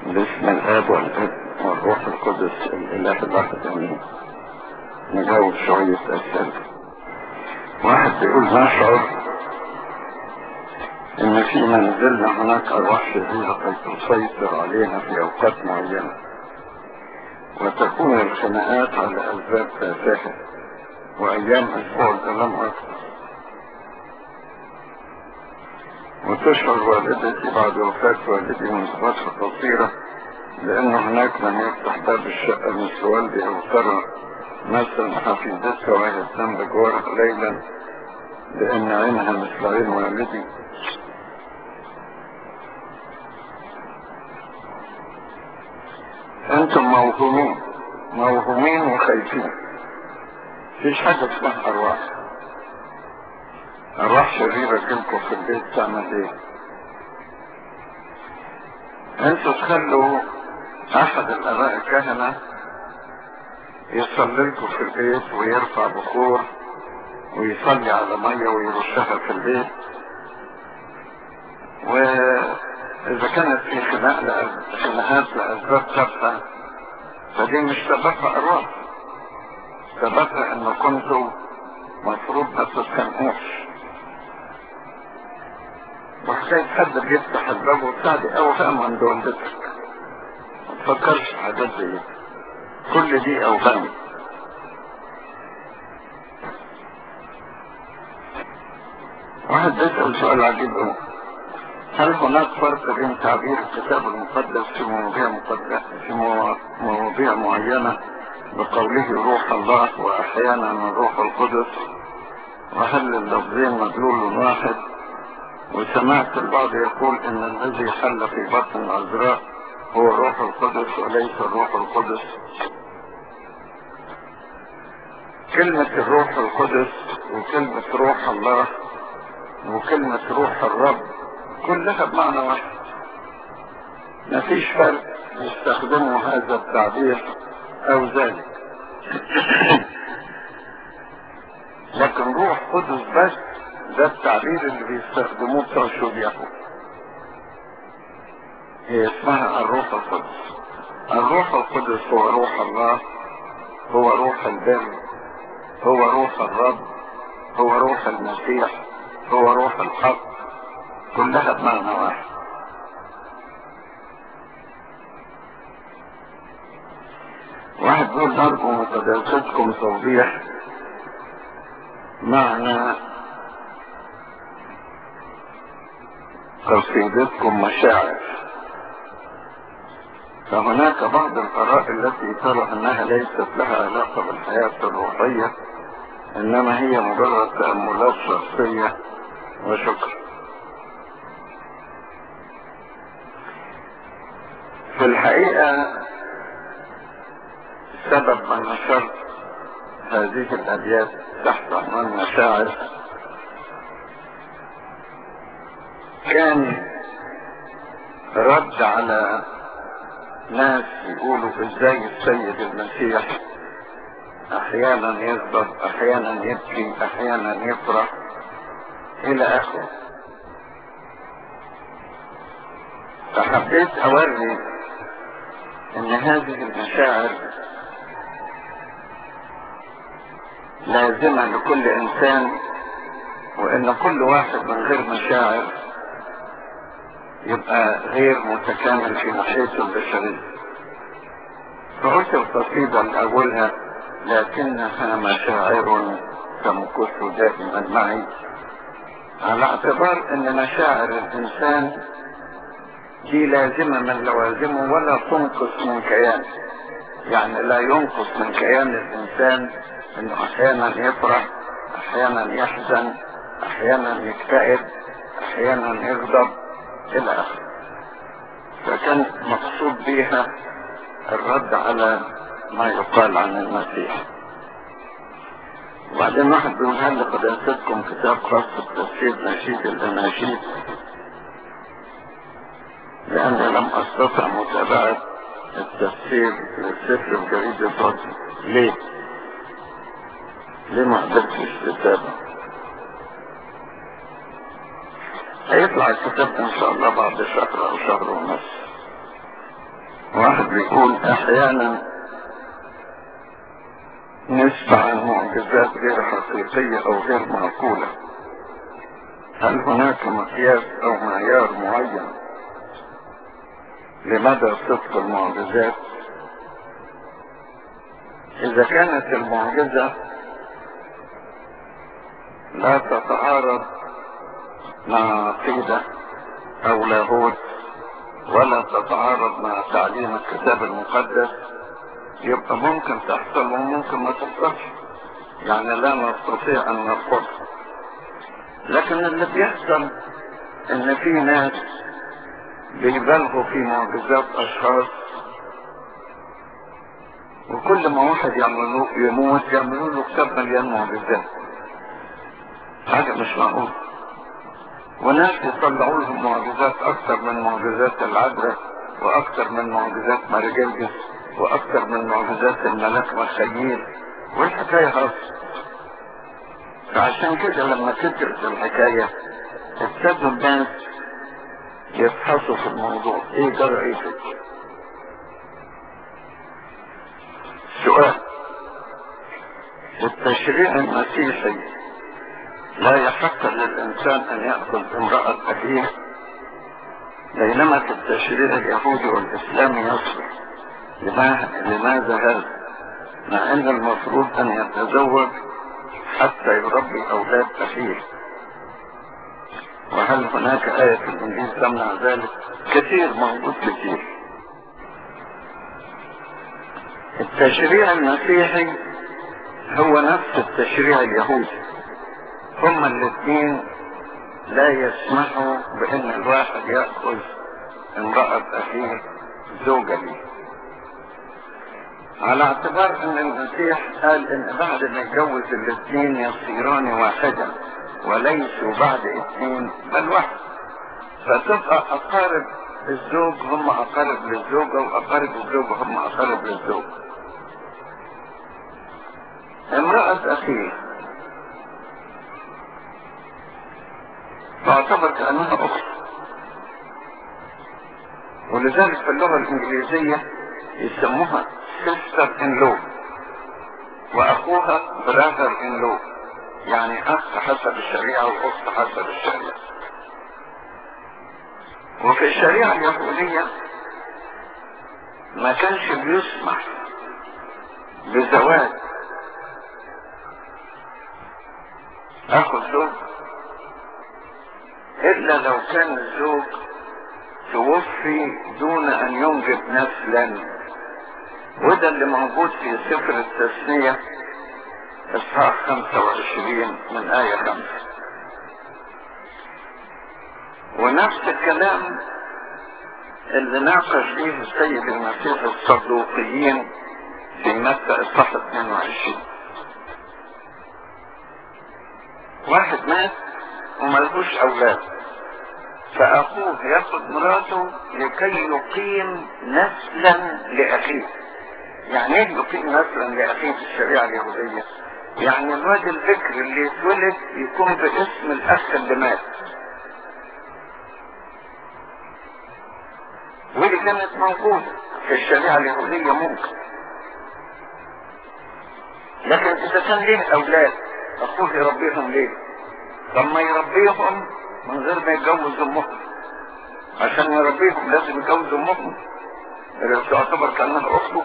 باسم الاب والابن والروح القدس الاله الواحد امين نجاوب شوية اسئلة واحد بيقول نشعر ان في منزلنا هناك ارواح شريرة قد تسيطر علينا في اوقات معينة وتكون الخناقات على اسباب تافهة وايام اسبوع الالام اكثر وتشعر والدتي بعد وفاة والدي من فترة قصيرة لأن هناك من يفتح باب الشقة مثل والدي أو ترى مثلا حفيدتها وهي تنام بجوارها ليلا لأن عينها مثل عين والدي أنتم موهومين موهومين وخايفين مفيش حاجة اسمها أرواح أرواح شريرة جنكم في البيت تعمل إيه؟ أنتوا تخلوا أحد الآباء الكهنة يصلي لكم في البيت ويرفع بخور ويصلي على مية ويرشها في البيت وإذا كانت في خناق لأ- خناقات لأسباب تافهة فدي مش سببها أرواح سببها إن كنتوا مفروض ما تتخانقوش وحكاية حد بيفتح الباب وبتاعدي أوهام عند والدتك ما تفكرش في حاجات زي دي كل دي أوهام واحد بيسأل سؤال عجيب أوي هل هناك فرق بين تعبير الكتاب المقدس في مواضيع مقدسة في مو- مواضيع معينة بقوله روح الله وأحيانا الروح القدس وهل اللفظين مدلول واحد وسمعت البعض يقول ان الذي حل في بطن العذراء هو الروح القدس وليس الروح القدس كلمة الروح القدس وكلمة روح الله وكلمة روح الرب كلها بمعنى واحد مفيش فرق يستخدموا هذا التعبير او ذلك لكن روح قدس بس ده التعبير اللي بيستخدموه بتوع الشيوعيين هي اسمها الروح القدس الروح القدس هو روح الله هو روح البر هو روح الرب هو روح المسيح هو روح الحق كلها بمعنى واحد واحد بيقول نرجو من قداستكم توضيح معنى قصيدتكم مشاعر فهناك بعض الآراء التي ترى أنها ليست لها علاقة بالحياة الروحية إنما هي مجرد تأملات شخصية وشكر في الحقيقة سبب من نشرت هذه الأبيات تحت عنوان مشاعر كان رد على ناس يقولوا ازاي السيد المسيح احيانا يغضب احيانا يبكي احيانا يفرح الى اخره فحبيت اوري ان هذه المشاعر لازمة لكل انسان وان كل واحد من غير مشاعر يبقى غير متكامل في محيطه البشري فقلت القصيدة اللي أولها لكنها مشاعر تمكث دائما معي على اعتبار ان مشاعر الانسان دي لازمة من لوازمه ولا تنقص من كيانه يعني لا ينقص من كيان الانسان انه احيانا يفرح احيانا يحزن احيانا يكتئب احيانا يغضب الى اخره فكان مقصود بها الرد على ما يقال عن المسيح وبعدين واحد بيقول هل قد انتجكم كتاب خاص بتفسير نشيد الاناشيد لاني لم استطع متابعة التفسير للسفر بجريدة فاضي ليه؟ ليه ما قدرتش تتابع؟ هيطلع الكتاب ان شاء الله بعد شهر او شهر ونص واحد بيقول احيانا نسمع عن معجزات غير حقيقية او غير معقولة هل هناك مقياس او معيار معين لمدى صدق المعجزات اذا كانت المعجزة لا تتعارض مع عقيدة او لاهوت ولا تتعارض مع تعليم الكتاب المقدس يبقى ممكن تحصل وممكن ما تحصلش يعني لا نستطيع ان نرفضها لكن اللي بيحصل ان في ناس بيبالغوا في معجزات اشخاص وكل ما واحد يعملوا يموت يعملوا له كتاب مليان معجزات حاجة مش معقول وناس يطلعوا لهم معجزات اكثر من معجزات العذراء واكثر من معجزات مارجلجس واكثر من معجزات الملاك والخيل والحكاية هص فعشان كده لما كترت الحكاية ابتدوا الناس يبحثوا في الموضوع ايه جرى ايه فكرة سؤال التشريع المسيحي لا يحق للإنسان أن يأخذ امرأة أخيه بينما في التشريع اليهودي والإسلامي يصبح لماذا هذا مع أن المفروض أن يتزوج حتى يربي أولاد أخيه وهل هناك آية في الإنجيل تمنع ذلك كثير موجود كثير التشريع المسيحي هو نفس التشريع اليهودي هما الاثنين لا يسمحوا بان الواحد يأخذ امرأة اخيه زوجة ليه على اعتبار ان المسيح قال ان بعد ما يتجوز الاثنين يصيران واحدا وليسوا بعد اثنين بل واحد فتبقى اقارب الزوج هم اقارب للزوجة واقارب الزوجة هم اقارب للزوج امرأة اخيه تعتبر كأنها أخت ولذلك في اللغة الإنجليزية يسموها sister in law وأخوها brother in law يعني أخ حسب الشريعة وأخت حسب الشريعة وفي الشريعة اليهودية ما كانش بيسمح بزواج أخو الزوج إلا لو كان الزوج توفي دون أن ينجب نسلا وده اللي موجود في سفر التثنية إصحاح 25 من آية 5 ونفس الكلام اللي ناقش فيه السيد المسيح الصدوقيين في متى إصحاح 22 واحد مات وملهوش أولاد فأخوه ياخد مراته لكي يقيم نسلا لأخيه يعني ايه يقيم نسلا لأخيه في الشريعة اليهودية يعني الواد الذكر اللي يتولد يكون باسم الأخ اللي مات ودي كانت موجودة في الشريعة اليهودية ممكن لكن إذا كان ليه أولاد أخوه يربيهم ليه؟ طب ما يربيهم من غير ما يتجوز امهم عشان يربيهم لازم يتجوز امهم اللي تعتبر كانها اخته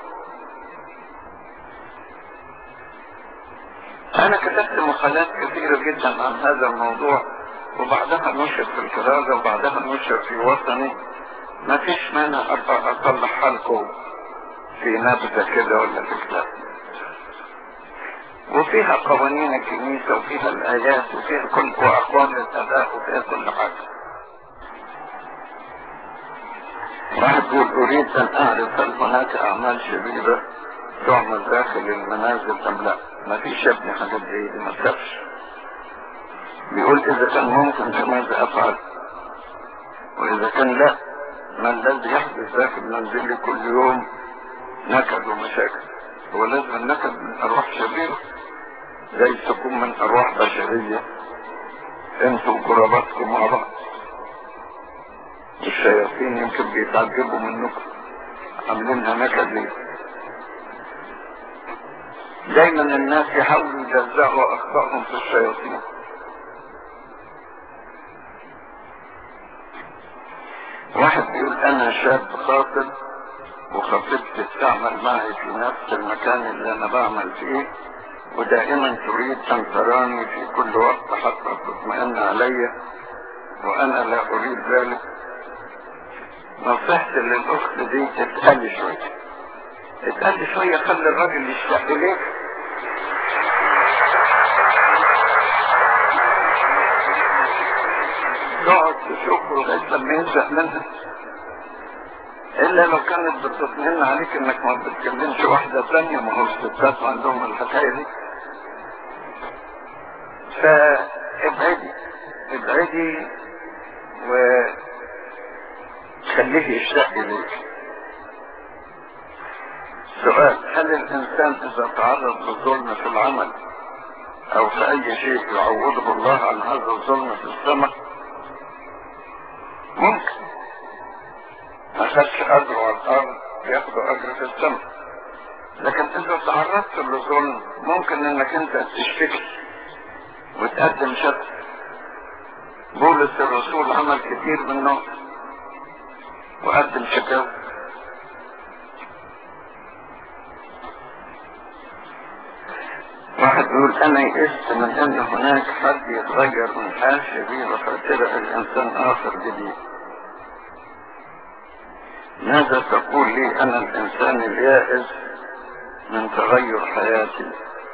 انا كتبت مقالات كثيرة جدا عن هذا الموضوع وبعدها نشر في الكرازة وبعدها نشر في وطني ما فيش مانع ابقى اطلعها لكم في نبذة كده ولا في كتاب وفيها قوانين الكنيسة وفيها الآيات وفيها كل وأقوال الآباء وفيها كل حاجة واحد يقول أريد أن أعرف هل هناك أعمال شريرة تعمل داخل المنازل أم لا ما فيش يا ابني حاجات زي دي ما تخافش بيقول إذا كان ممكن فماذا أفعل وإذا كان لا ما الذي يحدث داخل منزلي كل يوم نكد ومشاكل هو لازم النكد من أرواح شريرة زي تكون من أرواح بشرية انتوا وقراباتكم مع بعض الشياطين يمكن بيتعجبوا منكم عاملينها نكد ليه دايما الناس يحاولوا يجزعوا اخطائهم في الشياطين واحد بيقول انا شاب خاطب وخطيبتي تعمل معي في نفس المكان اللي انا بعمل فيه ودائما تريد ان تراني في كل وقت حتى تطمئن علي وانا لا اريد ذلك نصيحتي للاخت دي اتقل شويه اتقل شويه خلي الراجل يشتاق اليك تقعد تشوفه لغايه لما يزهق منها الا لو كانت بتطمئن عليك انك ما بتكلمش واحده ثانيه ما هو الستات عندهم الحكايه دي فابعدي ابعدي وخليه يشتاق اليك سؤال هل الانسان اذا تعرض للظلم في العمل او في اي شيء يعوضه الله عن هذا الظلم في السماء ممكن ما خدش اجر على الارض ياخدوا اجر في السماء لكن اذا تعرضت للظلم ممكن انك انت تشتكي وتقدم شك بولس الرسول عمل كتير منه وقدم شكاوى واحد يقول انا يئست من ان هناك حد يتغير من حال شريرة فتبقى الانسان اخر جديد ماذا تقول لي انا الانسان اليائس من تغير حياتي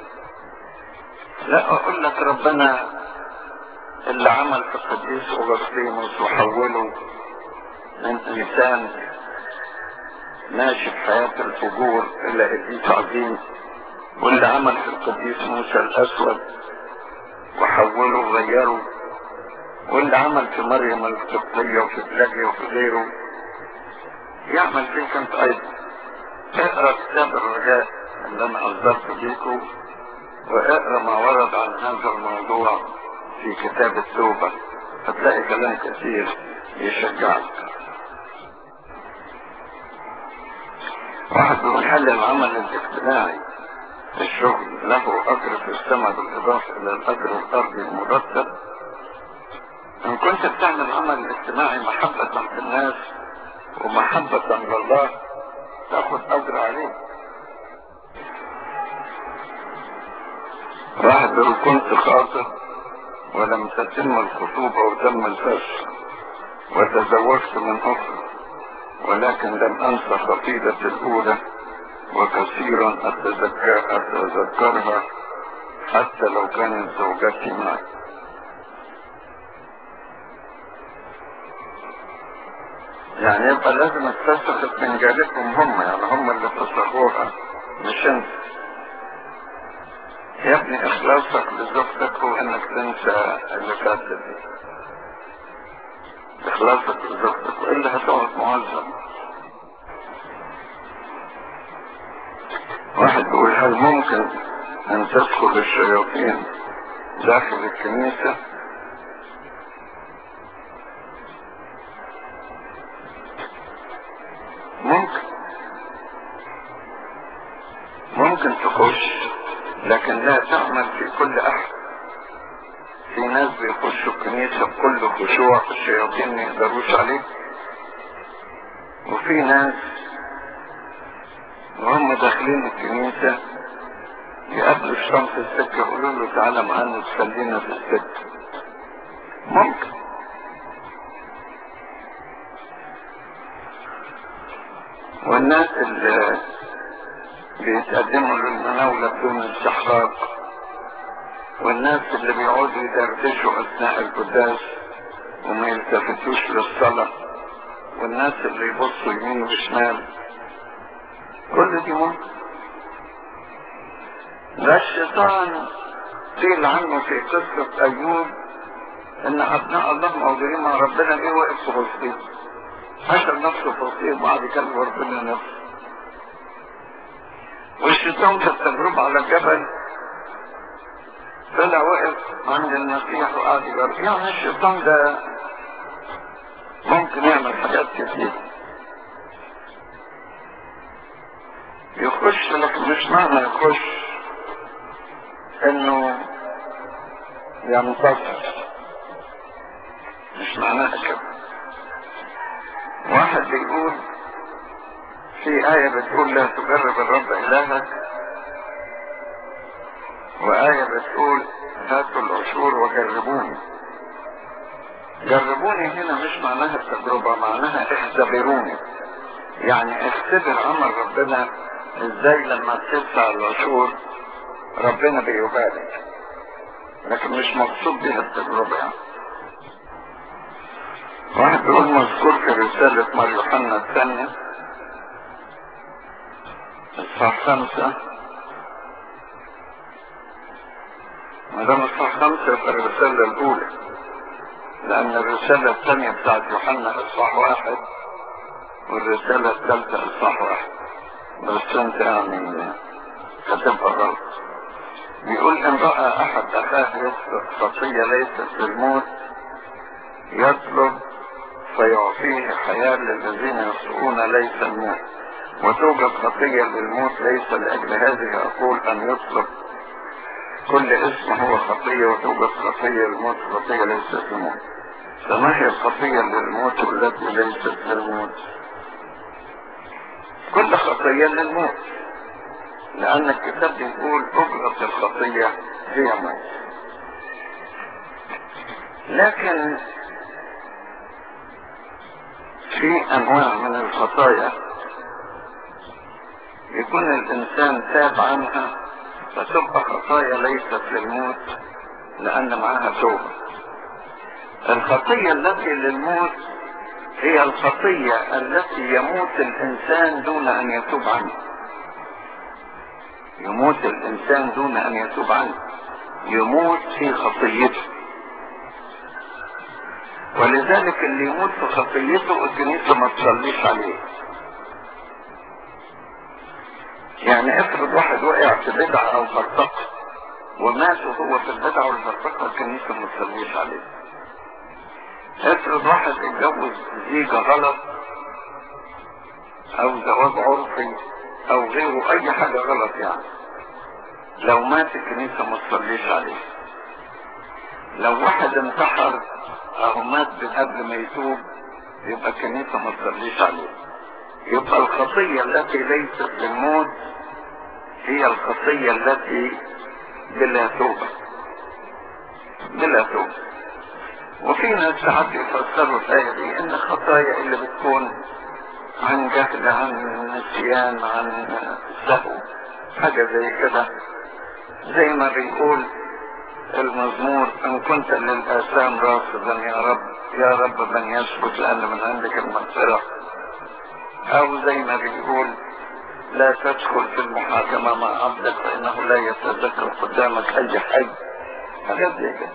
لا اقول لك ربنا اللي عمل في القديس اغسطينوس وحوله من انسان ماشي في حياة الفجور الى قديس عظيم واللي عمل في القديس موسى الاسود وحوله وغيره واللي عمل في مريم القبطية وفي بلاجيا وفي غيره يعمل فيك انت ايضا اقرا كتاب الرجاء اللي انا اصدرت بيكم واقرا ما ورد عن هذا الموضوع في كتاب التوبة هتلاقي كلام كثير يشجعك واحد من حل العمل الاجتماعي الشغل له اجر في السماء بالاضافة الى الاجر الارضي المرتب ان كنت بتعمل عمل اجتماعي محبة في الناس ومحبة لله تاخد اجر عليه واحد لو كنت خاطب ولم تتم الخطوبة وتم الفسخ وتزوجت من اخرى ولكن لم انسى خطيبتي الاولى وكثيرا أتذكر أتذكرها حتى لو كانت زوجتي معي يعني يبقى لازم اتفسخت من جارتهم هم يعني هم اللي فسخوها مش انت يا ابني اخلاصك لزوجتك هو انك تنسى اللي فاتت دي اخلاصك لزوجتك والا هتقعد معذب واحد بيقول هل ممكن ان تدخل الشياطين داخل الكنيسة ممكن ممكن تخش لكن لا تعمل في كل احد في ناس بيخشوا الكنيسة بكل خشوع الشياطين ما يقدروش عليه وفي ناس وهم داخلين الكنيسة يقابلوا الشيطان في السكة يقولوا له تعالى معانا تخلينا في السكة ممكن والناس اللي بيتقدموا للمناولة بدون استحقاق والناس اللي بيقعدوا يدردشوا أثناء القداس وما يلتفتوش للصلاة والناس اللي يبصوا يمين وشمال كل دي ممكن ده الشيطان قيل عنه في قصة أيوب إن أبناء الله موجودين مع ربنا ليه وقف في فلسطين حشر نفسه في فلسطين وبعد كلم ربنا نفسه والشيطان في التجربة على الجبل طلع وقف عند المسيح وقعد يجرب يعني الشيطان ده ممكن يعمل حاجات كتير يخش لكن مش معنى يخش انه ينتصر مش معناها كده واحد بيقول في آية بتقول لا تجرب الرب إلهك وآية بتقول هاتوا العشور وجربوني جربوني هنا مش معناها التجربة معناها اختبروني يعني اختبر عمل ربنا ازاي لما تدفع العشور ربنا بيبارك لكن مش مقصود بها التجربة يعني واحد بيقول مذكور في رسالة مار يوحنا الثانية الصح خمسة ما دام الصح خمسة يبقى الرسالة الأولى لأن الرسالة الثانية بتاعت يوحنا إصحاح واحد والرسالة الثالثة إصحاح واحد بس أنت يعني كتبها غلط بيقول إن رأى أحد أخاه يسرق خطية ليست للموت يطلب فيعطيه حياة للذين يسرقون ليس الموت وتوجد خطية للموت ليس لأجل هذه أقول أن يطلب كل اسم هو خطية وتوجد خطية للموت خطية ليست للموت فما هي الخطية للموت والتي ليست للموت كل خطية للموت لأن الكتاب بيقول أبغض الخطية هي موت لكن في أنواع من الخطايا يكون الإنسان تاب عنها فتبقى خطايا ليست للموت لأن معها توبة الخطية التي للموت هي الخطية التي يموت الإنسان دون أن يتوب عنها يموت الإنسان دون أن يتوب عنه يموت في خطيته ولذلك اللي يموت في خطيته الكنيسة ما تصليش عليه يعني افرض واحد وقع في بدعة او فرطقة ومات وهو في البدعة والفرطقة الكنيسة ما تصليش عليه افرض واحد اتجوز زيجة غلط او زواج عرفي او غيره اي حاجة غلط يعني لو مات الكنيسة ما تصليش عليه لو واحد انتحر او مات قبل ما يتوب يبقى الكنيسة ما تصليش عليه يبقى الخطية التي ليست للموت هي الخطية التي بلا توبة بلا توبة وفي ناس ساعات يفسروا الآية دي إن الخطايا اللي بتكون عن جهل عن نسيان عن سهو حاجة زي كده زي ما بيقول المزمور ان كنت للآثام راصدا يا رب يا رب من يثبت لأن من عندك المغفرة او زي ما بيقول لا تدخل في المحاكمة مع عبدك فإنه لا يتذكر قدامك أي حي حاجات زي كده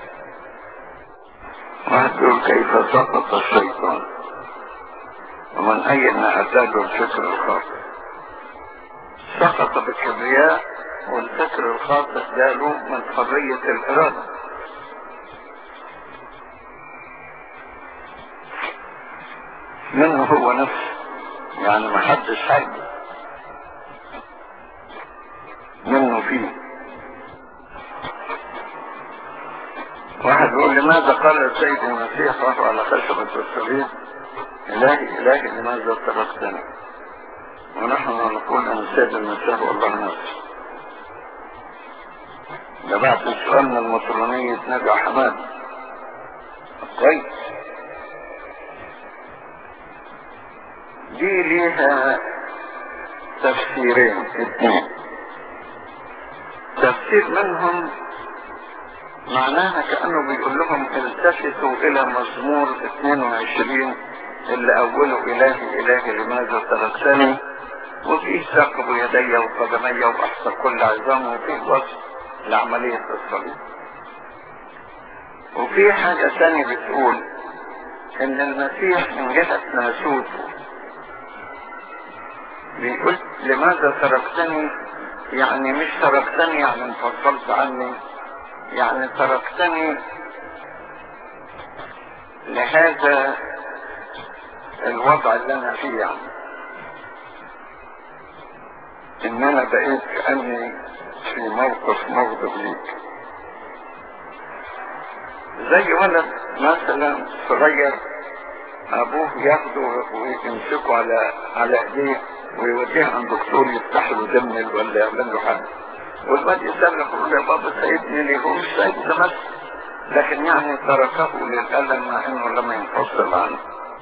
واحد يقول كيف سقط الشيطان ومن أين أتاه الفكر الخاطئ سقط بالكبرياء والفكر الخاطئ جاله من حرية الإرادة منه هو نفسه يعني ما حدش حاجة منه فيه واحد يقول لماذا قال السيد المسيح وهو على خشبة الصليب إلهي إلهي لماذا تركتني ونحن نقول أن السيد المسيح هو الله نفسه ده بعد السؤال من المطرونية نجا حماد كويس دي ليها تفسيرين اثنين تفسير منهم معناها كأنه بيقول لهم التفتوا إلى مزمور 22 اللي أوله إلهي إلهي لماذا تركتني وفيه ثقب يدي وقدمي وأحصى كل عظام وفيه وصف لعملية الصليب وفي حاجة ثانية بتقول إن المسيح من جهة ناسوته بيقول لماذا تركتني يعني مش تركتني يعني انفصلت عني يعني تركتني لهذا الوضع اللي انا فيه يعني ان انا بقيت كأني في موقف مغضب ليك زي ولد مثلا صغير ابوه ياخده ويمسكه على على ايديه ويوديه عند دكتور يفتح له دم ولا يعمل له حاجه والواد يسلم يقول يا بابا سيدني ليه هو مش سيد ده بس لكن يعني تركه للألم مع انه لم ينفصل عنه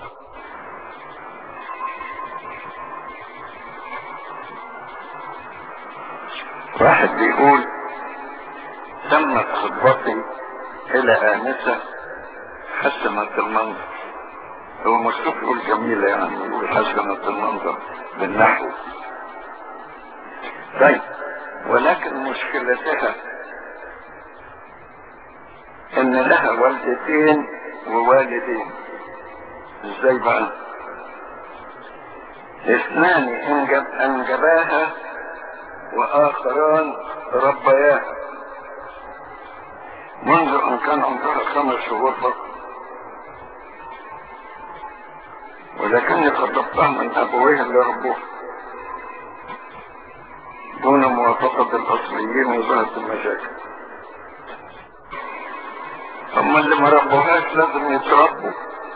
واحد بيقول تمت خطبتي الى آنسة حسنت المنظر هو مكتوب يقول جميلة يعني يقول حسنت المنظر بالنحو طيب ولكن مشكلتها ان لها والدتين ووالدين ازاي بقى اثنان انجب انجباها واخران ربياها منذ ان كان عمرها خمس شهور فقط ولكني خطبتها من ابويها اللي ربوها دون موافقة الاصليين وظهرت المشاكل اما اللي ما ربوهاش لازم يتربوا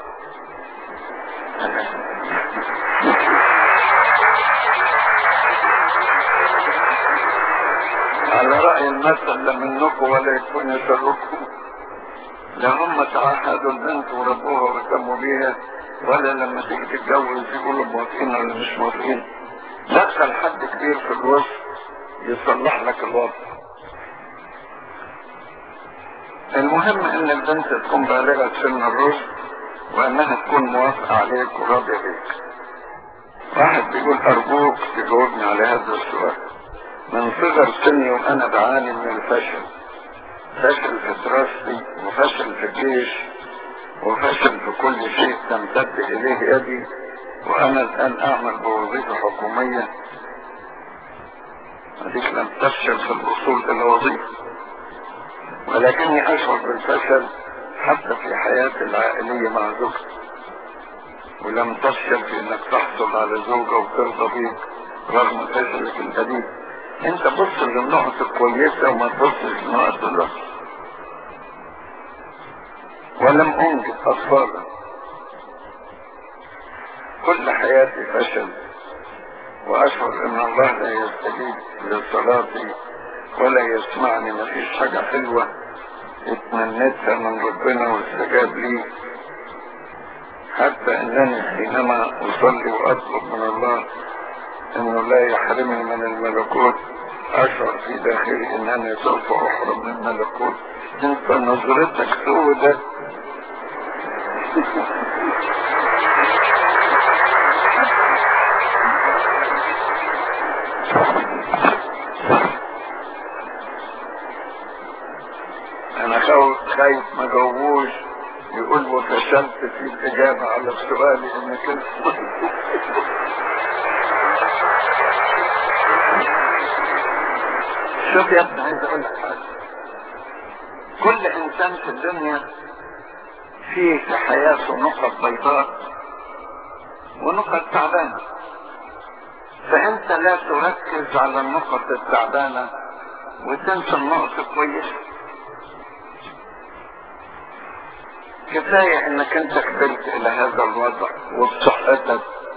على رأي المثل لا منكم ولا يكون يسركم لا هم تعهدوا البنت وربوها واهتموا بيها ولا لما تيجي تتجوز يقولوا موافقين ولا مش موافقين دخل حد كبير في الوسط يصلح لك الوضع المهم ان البنت تكون بالغة سن الرشد وانها تكون موافقة عليك وراضية بيك واحد بيقول ارجوك تجاوبني على هذا السؤال من صغر سني وانا بعاني من الفشل فشل في دراستي وفشل في الجيش وفشل في كل شيء تمتد اليه يدي وانا الان اعمل بوظيفة حكومية هذيك لم تفشل في الوصول الى وظيفة ولكني اشعر بالفشل حتى في حياتي العائلية مع زوجتي ولم تفشل في انك تحصل على زوجة وترضى بيك رغم فشلك القديم انت بص للنقط الكويسة وما تبصش للنقط الوحشة ولم انجب اطفالا كل حياتي فشل واشعر ان الله لا يستجيب لصلاتي ولا يسمعني مفيش حاجة حلوة اتمنيتها من ربنا واستجاب لي حتى انني حينما اصلي واطلب من الله انه لا يحرمني من الملكوت اشعر في داخلي انني سوف احرم من الملكوت انت نظرتك سودة انا خايف ما جاوبوش يقول وفشلت في الاجابة على السؤال انك انت شوف يا ابني عايز اقول لك حاجه كل انسان في الدنيا فيه في حياته نقط بيضاء ونقط تعبانه فانت لا تركز على النقط التعبانه وتنسى النقط الكويسه كفايه انك انت كبرت الى هذا الوضع وبصحتك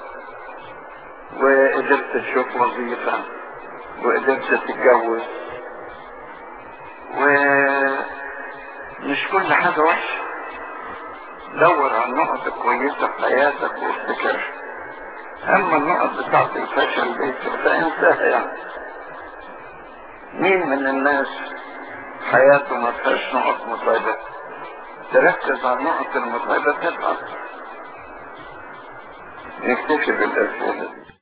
وقدرت تشوف وظيفه وقدرت تتجوز ومش كل حاجة وحشة دور على النقط الكويسة في حياتك وافتكرها اما النقط بتاعت الفشل دي فانساها يعني مين من الناس حياته ما فيهاش نقط متعبة تركز على النقط المتعبة تتعب نكتفي بالأسئلة دي